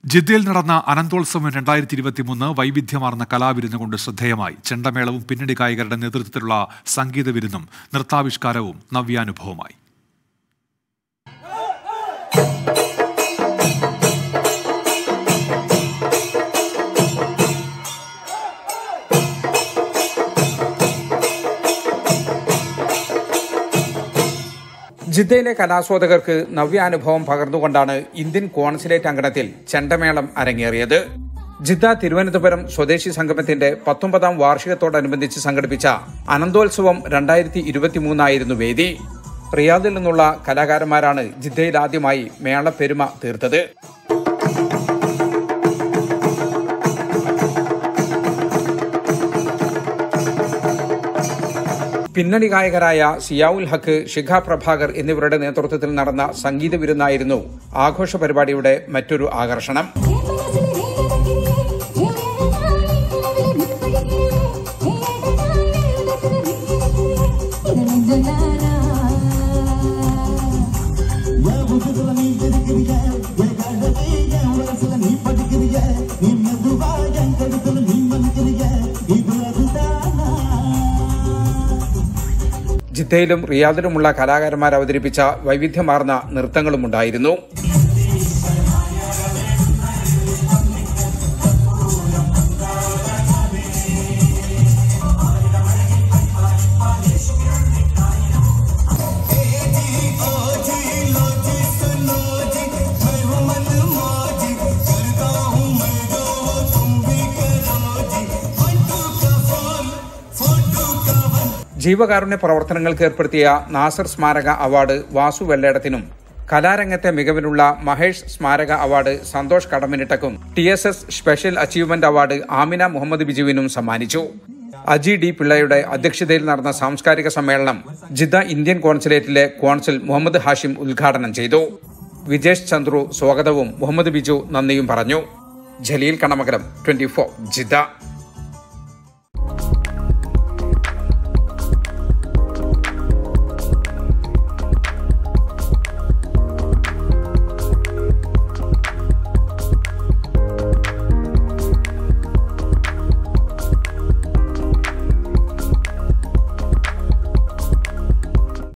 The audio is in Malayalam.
ജിദ്ദയിൽ നടന്ന അനന്തോത്സവം രണ്ടായിരത്തി ഇരുപത്തിമൂന്ന് വൈവിധ്യമാർന്ന കലാവിരുന്ന് കൊണ്ട് ശ്രദ്ധേയമായി ചെണ്ടമേളവും പിന്നണി ഗായകരുടെ നേതൃത്വത്തിലുള്ള സംഗീത വിരുന്നും നൃത്താവിഷ്കാരവും നവ്യാനുഭവമായി ജിദ്ദയിലെ കലാസ്വാദകർക്ക് നവ്യാനുഭവം പകർന്നുകൊണ്ടാണ് ഇന്ത്യൻ കോൺസുലേറ്റ് അങ്കണത്തിൽ ചെണ്ടമേളം അരങ്ങേറിയത് ജിദ്ദ തിരുവനന്തപുരം സ്വദേശി സംഗമത്തിന്റെ പത്തൊമ്പതാം വാർഷികത്തോടനുബന്ധിച്ച് സംഘടിപ്പിച്ച അനന്തോത്സവം രണ്ടായിരത്തി ഇരുപത്തിമൂന്നായിരുന്നു വേദി റിയാദിൽ നിന്നുള്ള കലാകാരന്മാരാണ് ജിദ്ദയിൽ ആദ്യമായി മേളപ്പെരുമ തീർത്തത് പിന്നണി ഗായകരായ സിയാവുൽ ഹക്ക് ഷിഖ പ്രഭാകർ എന്നിവരുടെ നേതൃത്വത്തിൽ നടന്ന സംഗീത വിരുന്നായിരുന്നു ആഘോഷ പരിപാടിയുടെ മറ്റൊരു ആകർഷണം ജിദ്ദയിലും റിയാദിലുമുള്ള കലാകാരന്മാർ അവതരിപ്പിച്ച വൈവിധ്യമാർന്ന നൃത്തങ്ങളുമുണ്ടായിരുന്നു ജീവകാരുണ്യ പ്രവർത്തനങ്ങൾക്ക് ഏർപ്പെടുത്തിയ നാസർ സ്മാരക അവാർഡ് വാസു വെള്ളേടത്തിനും കലാരംഗത്തെ മികവിനുള്ള മഹേഷ് സ്മാരക അവാർഡ് സന്തോഷ് കടമിനിട്ടക്കും T S S special achievement award Amina Muhammad ബിജുവിനും സമ്മാനിച്ചു അജി ഡി പിള്ളയുടെ അധ്യക്ഷതയിൽ നടന്ന സാംസ്കാരിക സമ്മേളനം ജിദ്ദ ഇന്ത്യൻ കോൺസുലേറ്റിലെ കോൺസുൽ മുഹമ്മദ് ഹാഷിം ഉദ്ഘാടനം ചെയ്തു വിജേഷ് ചന്ദ്രു സ്വാഗതവും മുഹമ്മദ് ബിജു നന്ദിയും പറഞ്ഞു Jaleel Kanamakalam twenty four Jeddah